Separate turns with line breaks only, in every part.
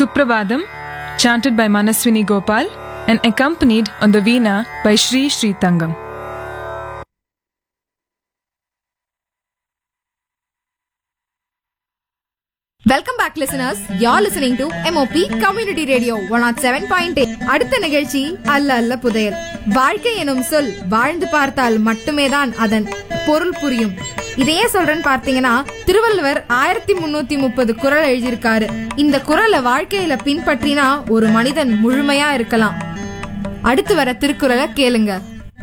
Suprabhadam, chanted by Manaswini Gopal and accompanied on the veena by Sri Sri Tangam.
Welcome back listeners you're listening to MOP community radio one nought seven point அடுத்த நிகழ்ச்சி அல்ல அல்ல புதையல் வாழ்க்கை எனும் சொல் வாழ்ந்து பார்த்தால் மட்டுமே தான் அதன் பொருள் புரியும் இதையே சொல்றேன்னு பார்த்தீங்கன்னா திருவள்ளுவர் ஆயிரத்தி முன்னூத்தி முப்பது குறள் எழுதியிருக்காரு இந்த குறளை வாழ்க்கையில பின்பற்றினா ஒரு மனிதன் முழுமையா இருக்கலாம் அடுத்து வர திருக்குறளை கேளுங்க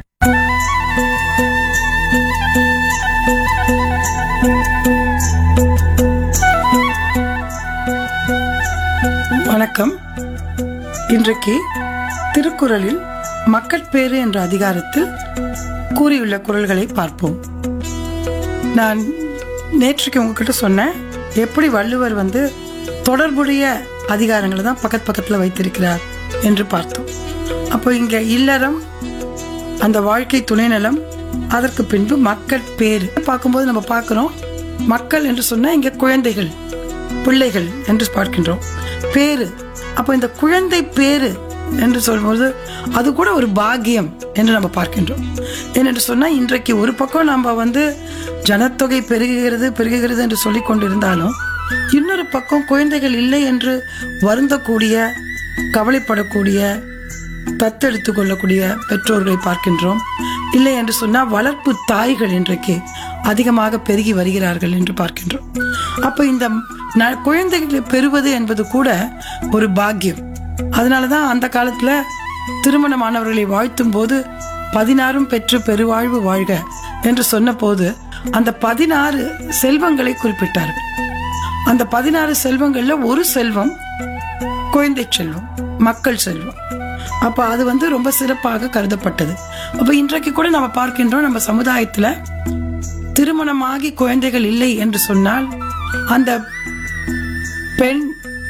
வணக்கம் இன்றைக்கு திருக்குறளில் மக்கட்பேறு என்ற அதிகாரத்தில் கூறியுள்ள குறள்களை பார்ப்போம் நான் நேற்றுக்கு உங்ககிட்ட சொன்னேன் எப்படி வள்ளுவர் வந்து தொடர்புடைய அதிகாரங்களை தான் பக்கத்து பக்கத்தில் வைத்திருக்கிறார் என்று பார்த்தோம் அப்போ இங்க இல்லறம் அந்த வாழ்க்கை துணைநலம் அதற்கு பின்பு மக்கள் பேரு பார்க்கும்போது நம்ம பார்க்கிறோம் மக்கள் என்று சொன்னா இங்க குழந்தைகள் பிள்ளைகள் என்று பார்க்கின்றோம் பேரு அப்போ இந்த குழந்தை பேரு என்று சொல்லும்போது அது கூட ஒரு பாக்கியம் என்று நம்ம பார்க்கின்றோம் ஏனென்று சொன்னா இன்றைக்கு ஒரு பக்கம் நம்ம வந்து ஜனத்தொகை பெருகுகிறது பெருகுகிறது என்று சொல்லிக் கொண்டிருந்தாலும் இன்னொரு பக்கம் குழந்தைகள் இல்லை என்று வருந்தக்கூடிய கவலைப்படக்கூடிய தத்தெடுத்துக் கொள்ளக்கூடிய பெற்றோர்களை பார்க்கின்றோம் இல்லை என்று சொன்னால் வளர்ப்பு தாய்கள் இன்றைக்கு அதிகமாக பெருகி வருகிறார்கள் என்று பார்க்கின்றோம் அப்ப இந்த ந- குழந்தைகளை பெறுவது என்பது கூட ஒரு பாக்கியம் அதனாலதான் அந்த காலத்துல திருமணமானவர்களை வாழ்த்தும் போது பதினாறும் பெற்று பெருவாழ்வு வாழ்க என்று சொன்னபோது அந்த பதினாறு செல்வங்களை குறிப்பிட்டார்கள் அந்த பதினாறு செல்வங்கள்ல ஒரு செல்வம் குழந்தை செல்வம் மக்கள் செல்வம் அப்ப அது வந்து ரொம்ப சிறப்பாக கருதப்பட்டது அப்ப இன்றைக்கு கூட நம்ம பார்க்கின்றோம் நம்ம சமுதாயத்துல திருமணமாகி குழந்தைகள் இல்லை என்று சொன்னால் அந்த பெண்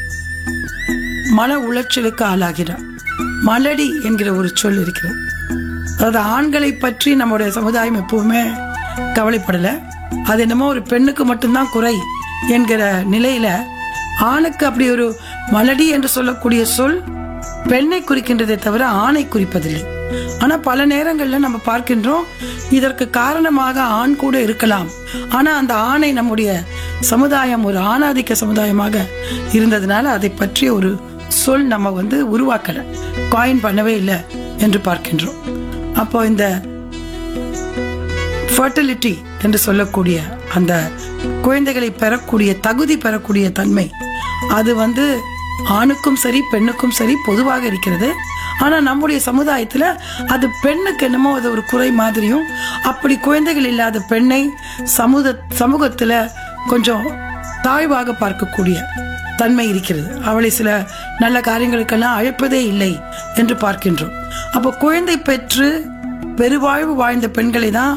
மன உளைச்சலுக்கு ஆளாகிறார் மலடி என்கிற ஒரு சொல் இருக்கிறது அதாவது ஆண்களை பற்றி நம்முடைய சமுதாயம் எப்பவுமே கவலைப்படல அது என்னமோ ஒரு பெண்ணுக்கு மட்டும்தான் குறை என்கிற நிலையில ஆணுக்கு அப்படி ஒரு மலடி என்று சொல்லக்கூடிய சொல் பெண்ணை குறிக்கின்றதை தவிர ஆணை குறிப்பதில்லை ஆனா பல நேரங்கள்ல நம்ம பார்க்கின்றோம் இதற்கு காரணமாக ஆண் கூட இருக்கலாம் ஆனா அந்த ஆணை நம்முடைய சமுதாயம் ஒரு ஆணாதிக்க சமுதாயமாக இருந்ததுனால அதை பற்றிய ஒரு சொல் நம்ம வந்து உருவாக்கல காயின் பண்ணவே இல்லை என்று பார்க்கின்றோம் அப்போ இந்த ஃபர்டிலிட்டி என்று சொல்லக்கூடிய அந்த குழந்தைகளை பெறக்கூடிய தகுதி பெறக்கூடிய தன்மை அது வந்து ஆணுக்கும் சரி பெண்ணுக்கும் சரி பொதுவாக இருக்கிறது ஆனா நம்முடைய சமுதாயத்துல அது பெண்ணுக்கு என்னமோ அது ஒரு குறை மாதிரியும் அப்படி குழந்தைகள் இல்லாத பெண்ணை சமூக சமூகத்துல கொஞ்சம் தாழ்வாக பார்க்கக்கூடிய தன்மை இருக்கிறது அவளை சில நல்ல காரியங்களுக்கெல்லாம் அழைப்பதே இல்லை என்று பார்க்கின்றோம் அப்போ குழந்தை பெற்று பெருவாழ்வு வாழ்ந்த பெண்களை தான்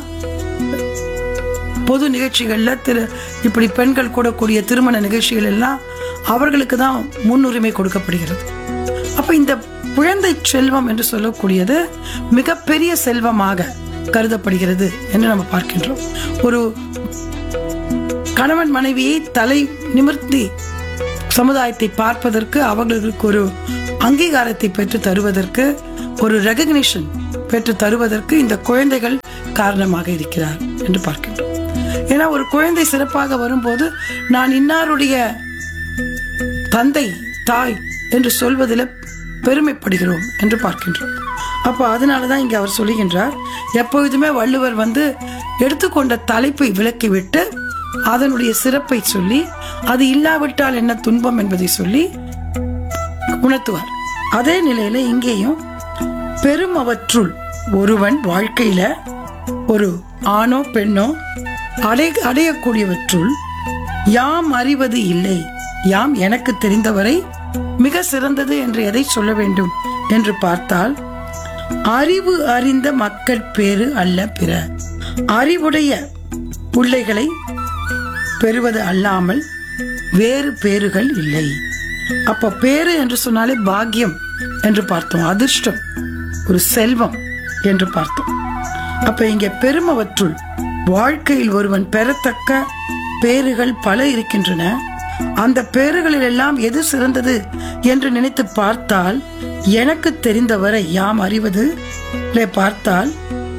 பொது நிகழ்ச்சிகள்ல திரு இப்படி பெண்கள் கூடக்கூடிய திருமண நிகழ்ச்சிகள் எல்லாம் அவர்களுக்கு தான் முன்னுரிமை கொடுக்கப்படுகிறது அப்ப இந்த குழந்தை செல்வம் என்று சொல்லக்கூடியது மிகப்பெரிய செல்வமாக கருதப்படுகிறது என்று நம்ம பார்க்கின்றோம் ஒரு கணவன் மனைவியை தலை நிமிர்த்தி சமுதாயத்தை பார்ப்பதற்கு அவர்களுக்கு ஒரு அங்கீகாரத்தை பெற்று தருவதற்கு ஒரு ரெகக்னிஷன் பெற்று தருவதற்கு இந்த குழந்தைகள் காரணமாக இருக்கிறார் என்று பார்க்கின்றோம் ஏன்னா ஒரு குழந்தை சிறப்பாக வரும்போது நான் இன்னாருடைய தந்தை தாய் என்று சொல்வதில் பெருமைப்படுகிறோம் என்று பார்க்கின்றோம் அப்போ அதனாலதான் இங்க அவர் சொல்லுகின்றார் எப்பொழுதுமே வள்ளுவர் வந்து எடுத்துக்கொண்ட தலைப்பை விலக்கிவிட்டு அதனுடைய சிறப்பை சொல்லி அது இல்லாவிட்டால் என்ன துன்பம் என்பதை சொல்லி உணர்த்துவார் அதே நிலையில இங்கேயும் பெருமவற்றுள் ஒருவன் வாழ்க்கையில ஒரு ஆணோ பெண்ணோ அடை அடையக்கூடியவற்றுள் யாம் அறிவது இல்லை யாம் எனக்கு தெரிந்தவரை மிக சிறந்தது என்று எதை சொல்ல வேண்டும் என்று பார்த்தால் அறிவு அறிந்த மக்கள் பேரு அல்ல பிற அறிவுடைய பிள்ளைகளை பெறுவது அல்லாமல் வேறு பேறுகள் இல்லை அப்ப பேரு என்று சொன்னாலே பாக்கியம் என்று பார்த்தோம் அதிர்ஷ்டம் ஒரு செல்வம் என்று பார்த்தோம் அப்ப இங்க பெருமவற்றுள் வாழ்க்கையில் ஒருவன் பெறத்தக்க பேறுகள் பல இருக்கின்றன அந்த பேறுகளில் எல்லாம் எது சிறந்தது என்று நினைத்து பார்த்தால் எனக்கு தெரிந்தவரை யாம் அறிவது பார்த்தால்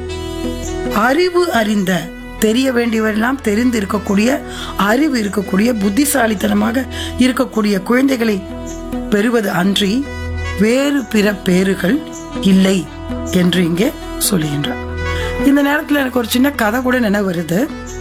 அறிவு அறிந்த தெரிய வேண்டியவரெல்லாம் தெரிந்து இருக்கக்கூடிய அறிவு இருக்கக்கூடிய புத்திசாலித்தனமாக இருக்கக்கூடிய குழந்தைகளை பெறுவது அன்றி வேறு பிற பேறுகள் இல்லை என்று இங்கே சொல்லுகின்றார் இந்த நேரத்தில் எனக்கு ஒரு சின்ன கதை கூட நினைவு வருது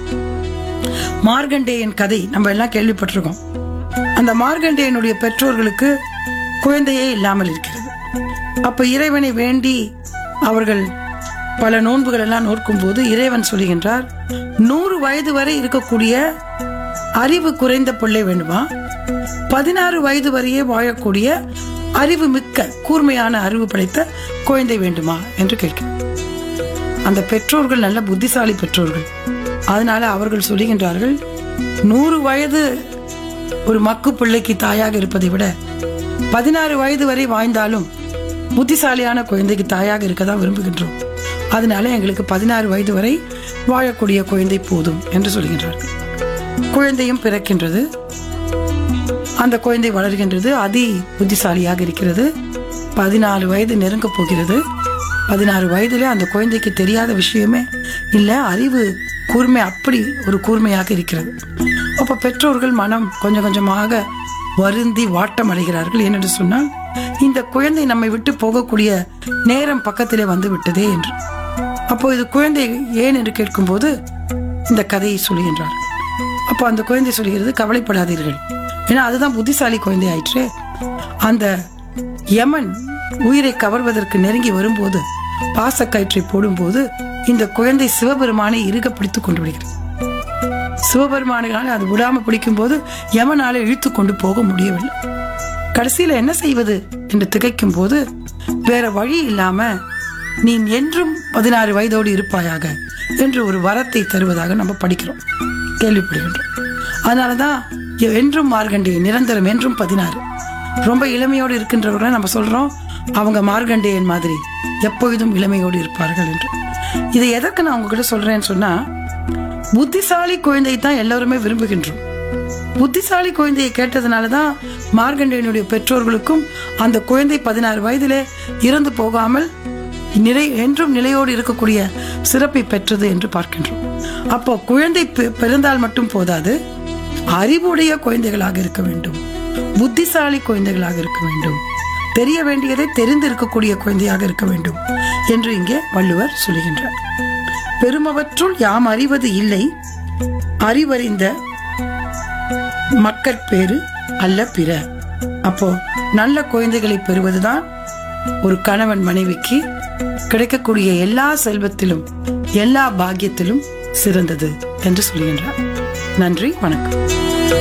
மார்கண்டேயன் கதை நம்ம எல்லாம் கேள்விப்பட்டிருக்கோம் அந்த மார்கண்டேயனுடைய பெற்றோர்களுக்கு குழந்தையே இல்லாமல் இருக்கிறது அப்ப இறைவனை வேண்டி அவர்கள் பல நோன்புகள் எல்லாம் நோக்கும் போது இறைவன் சொல்லுகின்றார் நூறு வயது வரை இருக்கக்கூடிய அறிவு குறைந்த பிள்ளை வேண்டுமா பதினாறு வயது வரையே வாழக்கூடிய அறிவு மிக்க கூர்மையான அறிவு படைத்த குழந்தை வேண்டுமா என்று கேட்கிறார் அந்த பெற்றோர்கள் நல்ல புத்திசாலி பெற்றோர்கள் அதனால அவர்கள் சொல்லுகின்றார்கள் நூறு வயது ஒரு மக்கு பிள்ளைக்கு தாயாக இருப்பதை விட பதினாறு வயது வரை வாழ்ந்தாலும் புத்திசாலியான குழந்தைக்கு தாயாக இருக்க தான் விரும்புகின்றோம் அதனால எங்களுக்கு பதினாறு வயது வரை வாழக்கூடிய குழந்தை போதும் என்று சொல்கின்றார்கள் குழந்தையும் பிறக்கின்றது அந்த குழந்தை வளர்கின்றது அதி புத்திசாலியாக இருக்கிறது பதினாலு வயது நெருங்க போகிறது பதினாறு வயதிலே அந்த குழந்தைக்கு தெரியாத விஷயமே இல்லை அறிவு கூர்மை அப்படி ஒரு கூர்மையாக இருக்கிறது அப்போ பெற்றோர்கள் மனம் கொஞ்சம் கொஞ்சமாக வருந்தி வாட்டம் அடைகிறார்கள் ஏனென்று சொன்னால் இந்த குழந்தை நம்மை விட்டு போகக்கூடிய நேரம் பக்கத்திலே வந்து விட்டதே என்று அப்போ இது குழந்தை ஏன் என்று கேட்கும்போது இந்த கதையை சொல்லுகின்றார் அப்போ அந்த குழந்தை சொல்கிறது கவலைப்படாதீர்கள் ஏன்னா அதுதான் புத்திசாலி குழந்தை ஆயிற்று அந்த யமன் உயிரை கவர்வதற்கு நெருங்கி வரும்போது பாசக்கயிற்றை போடும்போது இந்த குழந்தை சிவபெருமானை இறுக பிடித்துக் கொண்டு விடுகிறது சிவபெருமானால் அது விடாம பிடிக்கும் போது யமனால இழுத்து கொண்டு போக முடியவில்லை கடைசியில என்ன செய்வது என்று திகைக்கும் போது வேற வழி இல்லாம நீ என்றும் பதினாறு வயதோடு இருப்பாயாக என்று ஒரு வரத்தை தருவதாக நம்ம படிக்கிறோம் கேள்விப்படுகின்றோம் அதனாலதான் என்றும் மார்கண்டே நிரந்தரம் என்றும் பதினாறு ரொம்ப இளமையோடு இருக்கின்றவர்களை நம்ம சொல்றோம் அவங்க மார்கண்டேயன் மாதிரி எப்பொழுதும் இளமையோடு இருப்பார்கள் என்று இதை எதற்கு நான் உங்ககிட்ட சொல்றேன்னு சொன்னா புத்திசாலி குழந்தை தான் எல்லாருமே விரும்புகின்றோம் புத்திசாலி குழந்தையை கேட்டதுனால தான் மார்கண்டேயனுடைய பெற்றோர்களுக்கும் அந்த குழந்தை பதினாறு வயதிலே இறந்து போகாமல் நிலை என்றும் நிலையோடு இருக்கக்கூடிய சிறப்பை பெற்றது என்று பார்க்கின்றோம் அப்போ குழந்தை பி- பிறந்தால் மட்டும் போதாது அறிவுடைய குழந்தைகளாக இருக்க வேண்டும் புத்திசாலி குழந்தைகளாக இருக்க வேண்டும் தெரிய வேண்டியதை தெரிந்து இருக்கக்கூடிய குழந்தையாக இருக்க வேண்டும் என்று இங்கே வள்ளுவர் சொல்லுகின்றார் பெருமவற்றுள் யாம் அறிவது இல்லை அறிவறிந்த மக்கட்பேறு அல்ல பிற அப்போ நல்ல குழந்தைகளை பெறுவதுதான் ஒரு கணவன் மனைவிக்கு கிடைக்கக்கூடிய எல்லா செல்வத்திலும் எல்லா பாக்கியத்திலும் சிறந்தது என்று சொல்கின்றார் நன்றி வணக்கம்